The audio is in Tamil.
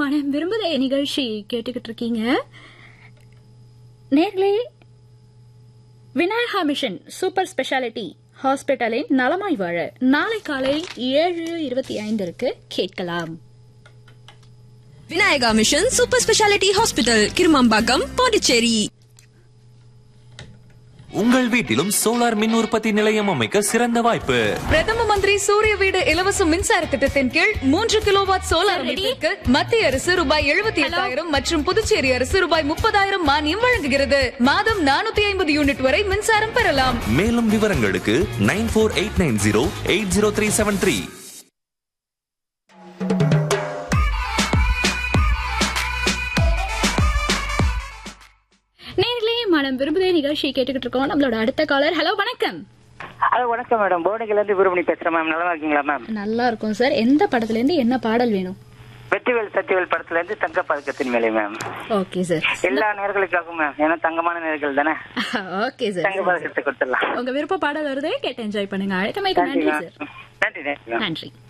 மனம் விரும்புதே நிகழ்ச்சி கேட்டுக்கிட்டு இருக்கீங்க நேர்களே விநாயகா மிஷன் சூப்பர் ஸ்பெஷாலிட்டி ஹாஸ்பிட்டலின் நலமாய் வாழ நாளை காலை ஏழு இருபத்தி ஐந்திற்கு கேட்கலாம் Vinayaka mission super speciality hospital Kirumampakkam Pondicherry உங்கள் வீட்டிலும் சோலார் மின் உற்பத்தி நிலையம் அமைக்க சிறந்த வாய்ப்பு பிரதம மந்திரி சூரிய வீடு இலவச மின்சார திட்டத்தின் கீழ் மூன்று கிலோவாட் சோலார் அமைப்பிற்கு மத்திய அரசு ரூபாய் எழுபத்தி எட்டாயிரம் மற்றும் புதுச்சேரி அரசு ரூபாய் முப்பதாயிரம் மானியம் வழங்குகிறது மாதம் நானூத்தி ஐம்பது யூனிட் வரை மின்சாரம் பெறலாம் மேலும் விவரங்களுக்கு nine four eight nine zero eight zero three seven three நேர்களே மனம் விரும்புதே நிகழ்ச்சி கேட்டுக்கிட்டு இருக்கோம் நம்மளோட அடுத்த காலர் ஹலோ வணக்கம் ஹலோ வணக்கம் மேடம் போர்டுல இருந்து விரும்பி பேசுறேன் மேம் நல்லா இருக்கீங்களா மேம் நல்லா இருக்கும் சார் எந்த படத்துல இருந்து என்ன பாடல் வேணும் வெற்றிவேல் சத்தியவேல் படத்துல இருந்து தங்க பதக்கத்தின் மேலே மேம் ஓகே சார் எல்லா நேர்களுக்காகவும் மேம் ஏன்னா தங்கமான நேர்கள் தானே ஓகே சார் தங்க பதக்கத்தை கொடுத்துடலாம் உங்க விருப்ப பாடல் வருதே கேட்டு என்ஜாய் பண்ணுங்க அழைத்தமைக்கு நன்றி நன்றி மேம் சார் நன்றி நன்றி மேம் நன்றி